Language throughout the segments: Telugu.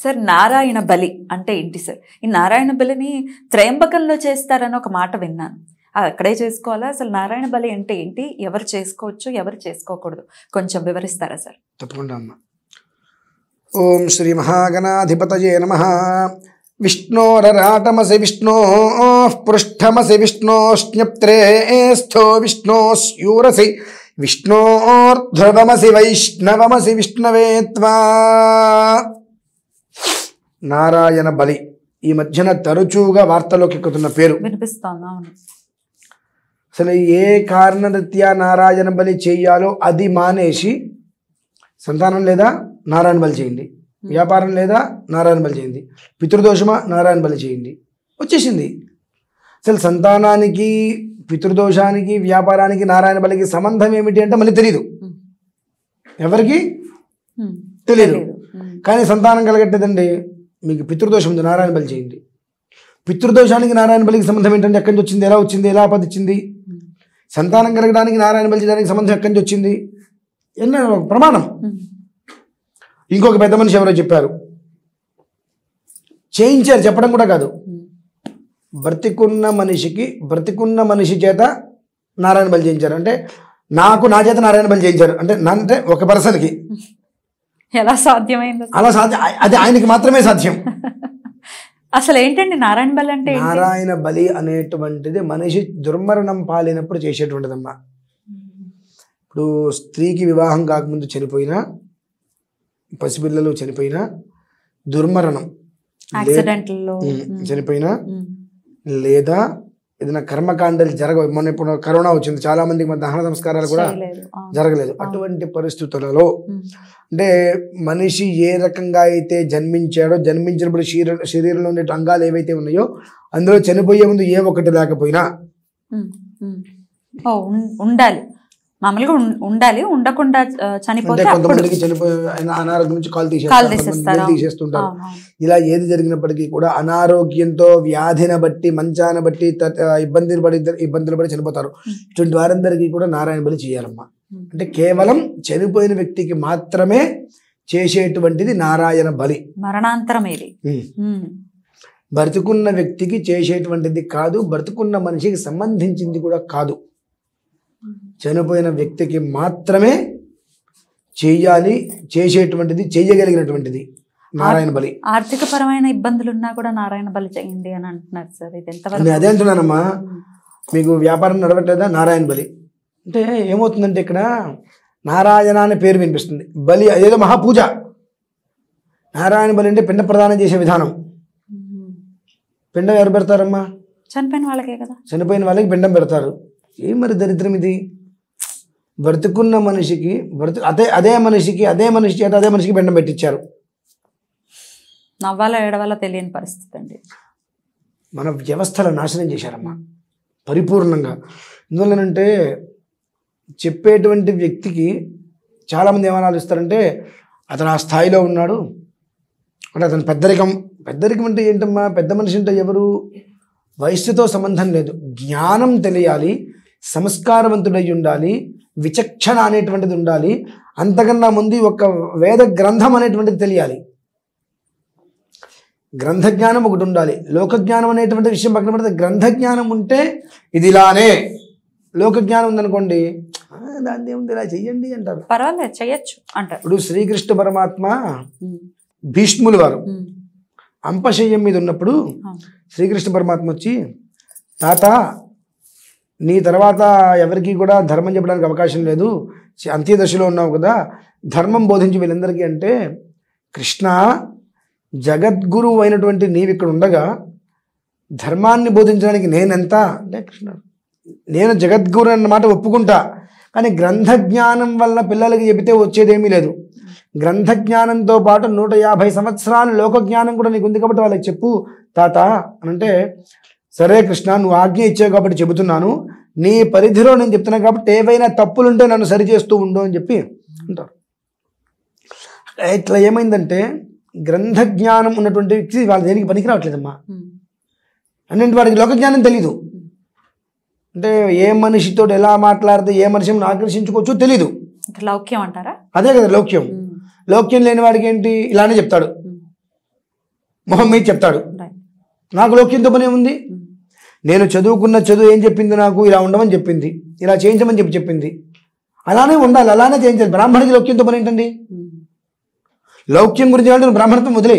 సార్ నారాయణ బలి అంటే ఏంటి సార్ ఈ నారాయణ బలిని త్రయంబకంలో చేస్తారని ఒక మాట విన్నాను అది అక్కడే చేసుకోవాలా అసలు నారాయణ బలి అంటే ఏంటి ఎవరు చేసుకోవచ్చు ఎవరు చేసుకోకూడదు కొంచెం వివరిస్తారా సార్ తప్పకుండా అమ్మ ఓం శ్రీ మహాగణాధిపతయే నమ విష్ణోరరాటమసి విష్ణో పృష్ఠమసి విష్ణోష్ణప్త్రే స్థో విష్ణోస్యూరసి విష్ణోర్ధ్రువమసి వైష్ణవమసి విష్ణవే త్వా నారాయణ బలి ఈ మధ్యన తరచుగా వార్తలోకి ఎక్కుతున్న పేరు వినిపిస్తోంది అవును అసలు ఏ కారణరీత్యా నారాయణ బలి చేయాలో అది మానేసి సంతానం లేదా నారాయణ బలి చేయండి వ్యాపారం లేదా నారాయణ బలి చేయండి పితృదోషమా నారాయణ బలి చేయండి వచ్చేసింది అసలు సంతానానికి పితృదోషానికి వ్యాపారానికి నారాయణ బలికి సంబంధం ఏమిటి అంటే మళ్ళీ తెలియదు ఉమ్. ఎవరికి ఉమ్. తెలియదు తెలీదు. ఉమ్. కానీ సంతానం కలగట్టేదండి మీకు పితృదోషం ఉంది నారాయణ బలి చేయండి పితృదోషానికి నారాయణ బలికి సంబంధం ఏంటంటే ఎక్కడి నుంచి వచ్చింది ఎలా వచ్చింది ఎలా ఆపదిచ్చింది ఉమ్. సంతానం కలగడానికి నారాయణ బలి చేయడానికి సంబంధం ఎక్కడి నుంచి వచ్చింది ఎన్నో ఒక ప్రమాణం ఉమ్. ఇంకొక పెద్ద మనిషి ఎవరో చెప్పారు చేయించారు చెప్పడం కూడా కాదు ఉమ్. బ్రతికున్న మనిషికి బ్రతికున్న మనిషి చేత నారాయణ బలి చేయించారు అంటే నాకు నా చేత నారాయణ బలి చేయించారు అంటే నా అంటే ఒక పర్సన్కి ఎలా సాధ్యమైంది అసలు? అలా సాధ్యం అది ఆయనకి మాత్రమే సాధ్యం అసలు ఏంటండి నారాయణ బలి అంటే ఏంటి నారాయణ బలి అనేటువంటిది మనిషి దుర్మరణం పాలినప్పుడు చేసేటువంటిదమ్మా ఇప్పుడు స్త్రీకి వివాహం కాకముందు చనిపోయినా పసిపిల్లలు చనిపోయినా దుర్మరణం లే- యాక్సిడెంట్లో ఉమ్, చనిపోయినా లేదా ఏదైనా కర్మకాండలు జరగవు మొన్న ఇప్పుడు కరోనా వచ్చింది చాలా మందికి మన దహన సంస్కారాలు కూడా జరగలేదు అటువంటి పరిస్థితులలో అంటే మనిషి ఏ రకంగా అయితే జన్మించాడో జన్మించినప్పుడు శరీర శరీరంలో ఉండే అంగాలు ఏవైతే ఉన్నాయో అందులో చనిపోయే ముందు ఏ ఒక్కటి లేకపోయినా ఓ ఉం- ఉండాలి మామూలుగా ఉం- ఉండాలి ఉండకుండా ఆ, అంటే చనిపోతే అప్పుడు కొంతమందికి చనిపోయే ఆయన అనారోగ్యం నుంచి కాలు కాలు తీసేస్తారు కొంతమంది తీసేస్తారు వేలు తీసేస్తుంటారు అవును, అవును. ఇలా ఏది జరిగినప్పటికీ కూడా అనారోగ్యంతో వ్యాధిని బట్టి మంచాన బట్టి త- ఆ, ఇబ్బందిని పడి ఇబ్బందులు పడి చనిపోతారు Hmm. ఇటువంటి వారందరికీ కూడా నారాయణ బలి చేయాలమ్మా ఉమ్. అంటే కేవలం చనిపోయిన వ్యక్తికి మాత్రమే చేసేటువంటిది నారాయణ బలి మరణాంతరం ఇది ఉమ్. బ్రతుకున్న వ్యక్తికి చేసేటువంటిది కాదు బ్రతుకున్న మనిషికి సంబంధించింది కూడా కాదు చనిపోయిన వ్యక్తికి మాత్రమే చేయాలి చేసేటువంటిది చేయగలిగినటువంటిది నారాయణ బలి ఆర్థిక పరమైన ఇబ్బందులు ఉన్నా కూడా నారాయణ బలి చేయండి అని అంటున్నారు సార్ ఇది నేను ఎంతవరకు అదే అంటున్నానమ్మా మీకు వ్యాపారం నడవట్లేదా నారాయణ బలి అంటే ఏమవుతుందంటే ఇక్కడ నారాయణ అనే పేరు వినిపిస్తుంది బలి అదేదో మహాపూజ నారాయణ బలి అంటే పిండ ప్రదానం చేసే విధానం ఉమ్. పిండం ఎవరు పెడతారమ్మా చనిపోయిన వాళ్ళకే కదా చనిపోయిన వాళ్ళకి పిండం పెడతారు ఏం మరి దరిద్రం ఇది బ్రతుకున్న మనిషికి బ్రతు అదే అదే మనిషికి అదే మనిషి చేత అదే మనిషికి పిండం పెట్టించారు నవ్వాలా ఏడవాలా తెలియని పరిస్థితి అండి మన వ్యవస్థల నాశనం చేశారమ్మా పరిపూర్ణంగా ఎందువల్లనంటే చెప్పేటువంటి వ్యక్తికి చాలామంది ఏమని ఆలోచిస్తారంటే అతను ఆ స్థాయిలో ఉన్నాడు అంటే అతను పెద్దరికం పెద్దరికం అంటే ఏంటమ్మా పెద్ద మనిషి అంటే ఎవరు వయస్సుతో సంబంధం లేదు జ్ఞానం తెలియాలి సంస్కారవంతుడై ఉండాలి విచక్షణ అనేటువంటిది ఉండాలి అంతకన్నా ముందు ఒక వేద గ్రంథం అనేటువంటిది తెలియాలి గ్రంథ జ్ఞానం ఒకటి ఉండాలి లోక జ్ఞానం అనేటువంటి విషయం పక్కన పెడితే గ్రంథ జ్ఞానం ఉంటే ఇది ఇలానే లోక జ్ఞానం ఉందనుకోండి "ఆ, దాన్ని ఏముంది ఇలా చెయ్యండి అంటారు పర్వాలేదు చెయ్యొచ్చు అంటారు ఇప్పుడు శ్రీకృష్ణ పరమాత్మ ఉమ్. భీష్ములు వారు ఉమ్. అంపశయ్యం మీద ఉన్నప్పుడు అవును. శ్రీకృష్ణ పరమాత్మ వచ్చి తాత నీ తర్వాత ఎవరికి కూడా ధర్మం చెప్పడానికి అవకాశం లేదు చి- అంత్యదశలో ఉన్నావు కదా ధర్మం బోధించి వీళ్ళందరికీ అంటే కృష్ణ జగద్గురువు అయినటువంటి నీవు ఇక్కడ ఉండగా ధర్మాన్ని బోధించడానికి నేనెంత అంటే కృష్ణ నేను జగద్గురు అన్నమాట ఒప్పుకుంటా కానీ గ్రంథ జ్ఞానం వల్ల పిల్లలకి చెబితే వచ్చేదేమీ లేదు గ్రంథ జ్ఞానంతో పాటు నూట యాభై సంవత్సరాలు లోక జ్ఞానం కూడా నీకు ఉంది కాబట్టి వాళ్ళకి చెప్పు తాత అని అంటే సరే కృష్ణ నువ్వు ఆజ్ఞ ఇచ్చావు కాబట్టి చెబుతున్నాను నీ పరిధిలో నేను చెప్తున్నాను కాబట్టి ఏవైనా తప్పులుంటే నన్ను సరిచేస్తూ ఉండు అని చెప్పి అంటారు ఇట్లా ఏమైందంటే గ్రంథ జ్ఞానం ఉన్నటువంటి వ్యక్తి వాళ్ళ దేనికి పనికి రావట్లేదమ్మా ఉమ్. అంటే వాడికి లోక జ్ఞానం తెలీదు అంటే ఏ మనిషితో ఎలా మాట్లాడితే ఏ మనిషిని ఆకర్షించుకోవచ్చో తెలీదు ఇంకా లౌక్యం అంటారా అదే కదా లౌక్యం ఉమ్. లౌక్యం లేని వాడికి ఏంటి ఇలానే చెప్తాడు ఉమ్. మొహం మీద చెప్తాడు రైట్ నాకు లౌక్యంతో పని ఉంది నేను చదువుకున్న చదువు ఏం చెప్పింది నాకు ఇలా ఉండమని చెప్పింది ఇలా చేయించమని చెప్పి చెప్పింది అలానే ఉండాలి అలానే చేయించాలి బ్రాహ్మణికి లౌక్యంతో పని ఏంటండి లౌక్యం గురించి అంటే నువ్వు బ్రాహ్మణత్వం వదిలే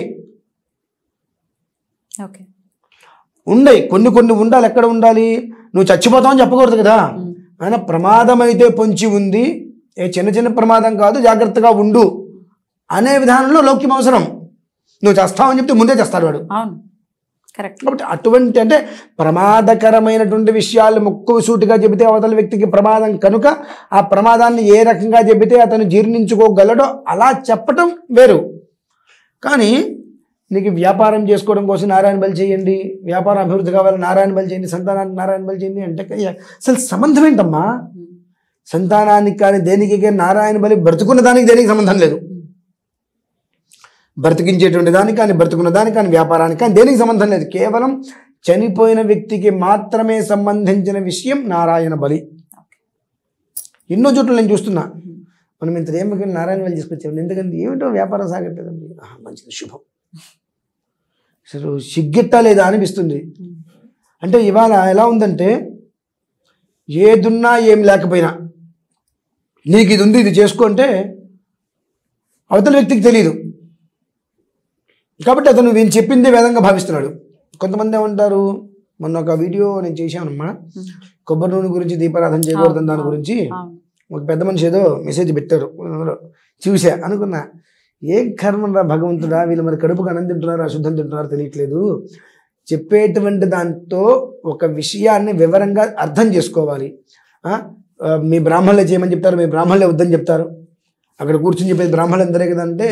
ఓకే ఉండయి కొన్ని కొన్ని ఉండాలి ఎక్కడ ఉండాలి నువ్వు చచ్చిపోతావని చెప్పకూడదు కదా ఆయన ప్రమాదం అయితే పొంచి ఉంది ఏ చిన్న చిన్న ప్రమాదం కాదు జాగ్రత్తగా ఉండు అనే విధానంలో లౌక్యం అవసరం నువ్వు చేస్తావని చెప్తే ముందే చేస్తాడు వాడు అవును కరెక్ట్ కాబట్టి అటువంటి అంటే ప్రమాదకరమైనటువంటి విషయాలు ముక్కు సూటిగా చెబితే అవతల వ్యక్తికి ప్రమాదం కనుక ఆ ప్రమాదాన్ని ఏ రకంగా చెబితే అతను జీర్ణించుకోగలడో అలా చెప్పటం వేరు కానీ నీకు వ్యాపారం చేసుకోవడం కోసం నారాయణ బలి చేయండి వ్యాపారం అభివృద్ధి కావాలి నారాయణ బలి చేయండి సంతానానికి నారాయణ బలి చేయండి అంటే కయ్య, అసలు సంబంధం ఏంటమ్మా సంతానానికి కానీ దేనికి కానీ నారాయణ బలి బ్రతుకున్న దానికి దేనికి సంబంధం లేదు బ్రతికించేటువంటి దానికి కానీ బ్రతుకున్న దానికి కానీ వ్యాపారానికి కానీ దేనికి సంబంధం లేదు కేవలం చనిపోయిన వ్యక్తికి మాత్రమే సంబంధించిన విషయం నారాయణ బలి ఎన్నో చోట్ల నేను చూస్తున్నా మనం ఇంత ఏమకి నారాయణ బలి తీసుకొచ్చాము ఎందుకంటే ఏమిటో వ్యాపారం సాగట్లేదండి ఆహా, మంచిది శుభం అసలు సిగ్గెట్టా లేదా అనిపిస్తుంది అంటే ఇవాళ ఎలా ఉందంటే ఏదున్నా ఏం లేకపోయినా నీకు ఇది ఉంది ఇది చేసుకో అంటే అవతల వ్యక్తికి తెలియదు కాబట్టి అతను నేను చెప్పిందే వేదంగా భావిస్తున్నాడు కొంతమంది ఏమంటారు మొన్న ఒక వీడియో నేను చేశానమ్మా కొబ్బరి నూనె గురించి దీపారాధన చేయకూడదని దాని గురించి అవును ఒక పెద్ద మనిషి ఏదో మెసేజ్ పెట్టారు అందులో చూసా అనుకున్నా ఏం కర్మరా భగవంతుడా వీళ్ళు మరి కడుపుకు అన్నం తింటున్నారు అశుద్ధం తింటున్నారు తెలియట్లేదు చెప్పేటువంటి దాంతో ఒక విషయాన్ని వివరంగా అర్థం చేసుకోవాలి ఆ? ఆ, మీ బ్రాహ్మణులే చేయమని చెప్తారు మీ బ్రాహ్మణులే వద్దని చెప్తారు అక్కడ కూర్చొని చెప్పేది బ్రాహ్మణులు ఎందరే కదంటే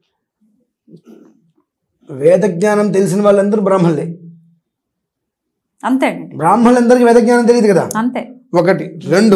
వేద జ్ఞానం తెలిసిన వాళ్ళందరూ బ్రాహ్మణులే అంతే అండి బ్రాహ్మణులందరికీ వేద జ్ఞానం తెలియదు కదా అంతే ఒకటి రెండు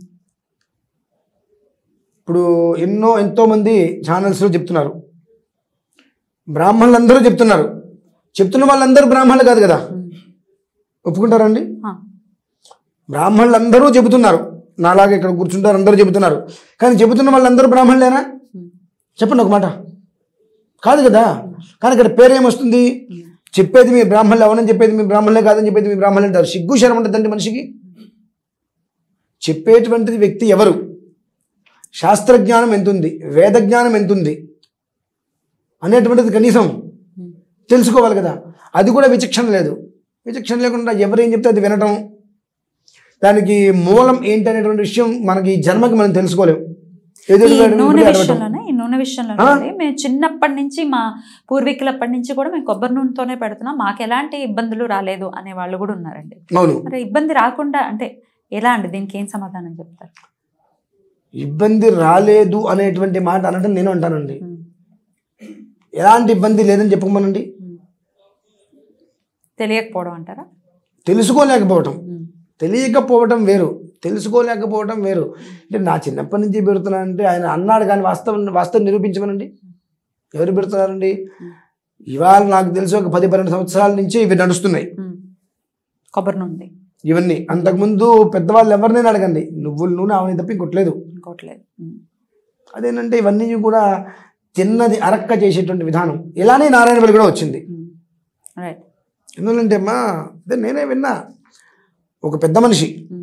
ఇప్పుడు ఎన్నో ఎంతో మంది ఛానల్స్లో చెప్తున్నారు బ్రాహ్మణులందరూ చెప్తున్నారు చెప్తున్న వాళ్ళందరూ బ్రాహ్మణులు కాదు కదా ఒప్పుకుంటారండి ఆ, బ్రాహ్మణులందరూ చెబుతున్నారు నాలాగా ఇక్కడ కూర్చుంటారు అందరూ చెబుతున్నారు కానీ చెబుతున్న వాళ్ళందరూ బ్రాహ్మణులేనా చెప్పండి ఒక మాట కాదు కదా కానీ ఇక్కడ పేరేమొస్తుంది చెప్పేది మీ బ్రాహ్మణులు అవనని చెప్పేది మీ బ్రాహ్మణులే కాదని చెప్పేది మీ బ్రాహ్మణులు అంటారు సిగ్గు శరం ఉంటుందండి మనిషికి చెప్పేటువంటిది వ్యక్తి ఎవరు శాస్త్రజ్ఞానం ఎంతుంది వేద జ్ఞానం ఎంతుంది అనేటువంటిది కనీసం తెలుసుకోవాలి కదా అది కూడా విచక్షణ లేదు విచక్షణ లేకుండా ఎవరు ఏం చెప్తే అది వినటం దానికి మూలం ఏంటి అనేటువంటి విషయం మనకి ఈ జన్మకి మనం తెలుసుకోలేం ఈ ఎదురుగా నూనె అడగటం. విషయంలోనే ఈ నూనె విషయంలోనే ఆ? అండి, మేము చిన్నప్పటి నుంచి మా పూర్వీకులప్పటి నుంచి కూడా మేము కొబ్బరి నూనెతోనే పెడుతున్నాం మాకు ఎలాంటి ఇబ్బందులు రాలేదు అనే వాళ్ళు కూడా ఉన్నారండి అవును మరి ఇబ్బంది రాకుండా అంటే ఎలా అండి దీనికి ఏం సమాధానం చెప్తారు ఇబ్బంది రాలేదు అనేటువంటి మాట అనడం నేను అంటానండి ఉమ్, ఎలాంటి ఇబ్బంది లేదని చెప్పమనండి ఉమ్. తెలియకపోవడం అంటారా తెలుసుకోలేకపోవటం ఉమ్, తెలియకపోవటం వేరు తెలుసుకోలేకపోవటం వేరు అంటే నా చిన్నప్పటి నుంచి పెడుతున్నా అంటే ఆయన అన్నాడు కానీ వాస్తవం వాస్తవం నిరూపించమనండి ఎవరు పెడుతున్నారండి ఇవాళ నాకు తెలిసి ఒక పది పన్నెండు సంవత్సరాల నుంచి ఇవి నడుస్తున్నాయి ఉమ్. కొబ్బరి నూనె ఇవన్నీ అంతకుముందు పెద్దవాళ్ళు ఎవరినైనా అడగండి నువ్వుల నూనె అవని తప్ప ఇంకొట్లేదు ఇంకోట్లేదు ఉమ్, అదేంటంటే ఇవన్నీ కూడా తిన్నది అరక్క చేసేటువంటి విధానం ఇలానే నారాయణ బలి కూడా వచ్చింది ఉమ్. రైట్ ఎందుకంటే అమ్మా అదే నేనే విన్నా ఒక పెద్ద మనిషి ఉమ్,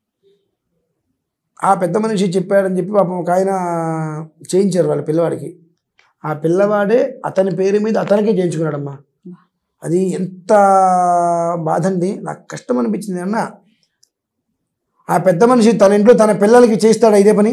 ఆ పెద్ద మనిషి చెప్పాడని చెప్పి పాపం ఒక ఆయన చేయించారు వాళ్ళ పిల్లవాడికి ఆ పిల్లవాడే అతని పేరు మీద అతనికే చేయించుకున్నాడమ్మా అది ఎంత బాధ అండి నాకు కష్టం అనిపించింది అన్న ఆ పెద్ద మనిషి తన ఇంట్లో తన పిల్లలకి చేస్తాడా ఇదే పని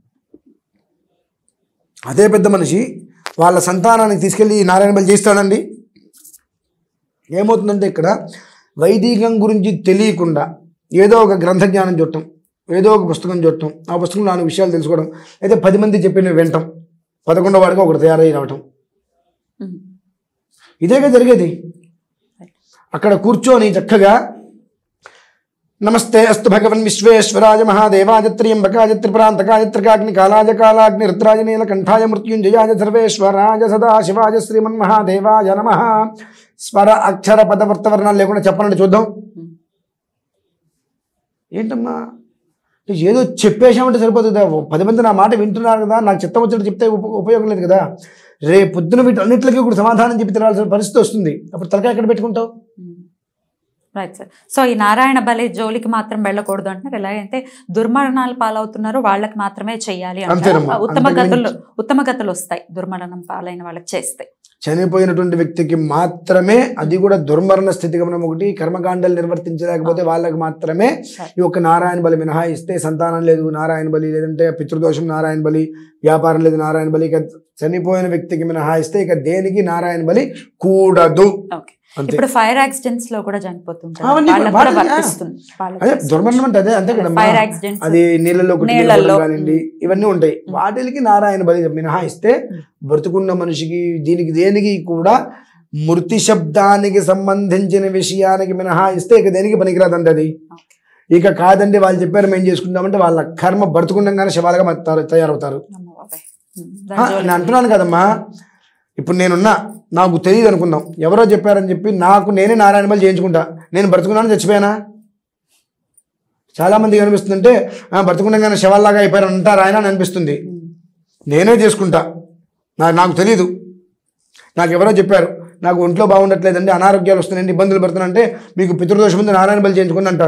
అదే పెద్ద మనిషి వాళ్ళ సంతానానికి తీసుకెళ్ళి ఈ నారాయణ బలి చేస్తాడండి ఏమవుతుందంటే ఇక్కడ వైదికం గురించి తెలియకుండా ఏదో ఒక గ్రంథ జ్ఞానం చూడటం ఏదో ఒక పుస్తకం చూడటం ఆ పుస్తకంలో నాలుగు విషయాలు తెలుసుకోవడం అయితే పది మంది చెప్పినవి వినటం పదకొండో వాడిగా ఒకటి తయారై రావటం ఉమ్. ఇదేగా జరిగేది అక్కడ కూర్చొని చక్కగా నమస్తే అస్తు భగవన్ విశ్వేశ్వరాయ మహాదేవాయ త్ర్యంబకాయ త్రిపురాంతకాయ త్రికాగ్ని కాలాయ కాలాగ్ని రుద్రాయ నీలకంఠాయ మృత్యుంజయాయ సర్వేశ్వరాయ సదాశివాయ శ్రీమన్మహాదేవాయ నమ స్వర అక్షర పద వృత్తవర్ణాలు లేకుండా చెప్పనండి చూద్దాం ఉమ్. ఏంటమ్మా అంటే ఏదో చెప్పేశామంటే సరిపోతుందా ఓ పది మంది నా మాట వింటున్నారు కదా నాకు చిత్తం వచ్చినట్టు చెప్తే ఉప ఉపయోగం లేదు కదా రేపు పొద్దున వీటన్నిటికీ కూడా సమాధానం చెప్పి తినాల్సిన పరిస్థితి వస్తుంది అప్పుడు తలకాయ ఎక్కడ పెట్టుకుంటావు రైట్ సార్ సో ఈ నారాయణ బలి జోలికి మాత్రం వెళ్ళకూడదు అంటున్నారు ఎలా అంటే దుర్మరణాలు పాలవుతున్నారు వాళ్ళకి మాత్రమే చెయ్యాలి అంటారు. అంతేనమ్మా. ఉత్తమ అంతకు గతులు ఉత్తమ గతులు వస్తాయి దుర్మరణం పాలైన వాళ్ళకి చేస్తే చనిపోయినటువంటి వ్యక్తికి మాత్రమే అది కూడా దుర్మరణ స్థితిగమనం ఒకటి కర్మకాండాలు నిర్వర్తించలేకపోతే వాళ్ళకి మాత్రమే ఈ ఒక్క నారాయణ బలి మినహాయిస్తే సంతానం లేదు నారాయణ బలి లేదంటే పితృదోషం నారాయణ బలి వ్యాపారం లేదు నారాయణ బలి ఇక చనిపోయిన వ్యక్తికి మినహాయిస్తే ఇక దేనికి నారాయణ బలి కూడదు ఓకే అంతే ఇప్పుడు ఫైర్ యాక్సిడెంట్స్ లో కూడా చనిపోతుంటారు అవన్నీ వాళ్ళకి కూడా వాళ్ళకి, ఆ. వర్తిస్తుంది అదే దుర్మరణం అంటే అదే అంతే కదమ్మా ఫైర్ యాక్సిడెంట్స్ అది నీళ్ళలో కొట్టి నీళ్ళల్లో. కానివ్వండి ఇవన్నీ ఉంటాయి వాటికి నారాయణ బలి మినహాయిస్తే బ్రతుకున్న మనిషికి దీనికి దేనికి కూడా మృతి శబ్దానికి సంబంధించిన విషయానికి మినహాయిస్తే ఇక దేనికి పనికిరాదండి అది ఇక కాదండి వాళ్ళు చెప్పారు మేము చేసుకుంటామంటే వాళ్ళ కర్మ బ్రతుకుండగానే శవాలుగా మ- తయారు- తయారవుతారు ఆ, నేను అంటున్నాను కదమ్మా ఇప్పుడు నేనున్నా నాకు తెలియదు అనుకుందాం ఎవరో చెప్పారని చెప్పి నాకు నేనే నారాయణ బలి చేయించుకుంటా నేను బ్రతుకున్నాను చచ్చిపోయానా చాలా మంది అనిపిస్తుందంటే "ఆ, బ్రతుకుండగానే శవాల్లాగా అయిపోయారు అంటారు ఆయన అని అనిపిస్తుంది నేనే చేసుకుంటా నా నాకు తెలీదు నాకు ఎవరో చెప్పారు నాకు ఒంట్లో బాగుండట్లేదండి అనారోగ్యాలు వస్తున్నాయండి ఇబ్బందులు పడుతున్నాయంటే మీకు పితృదోషం ఉంది నారాయణ బలి చేయించుకుని అంటారు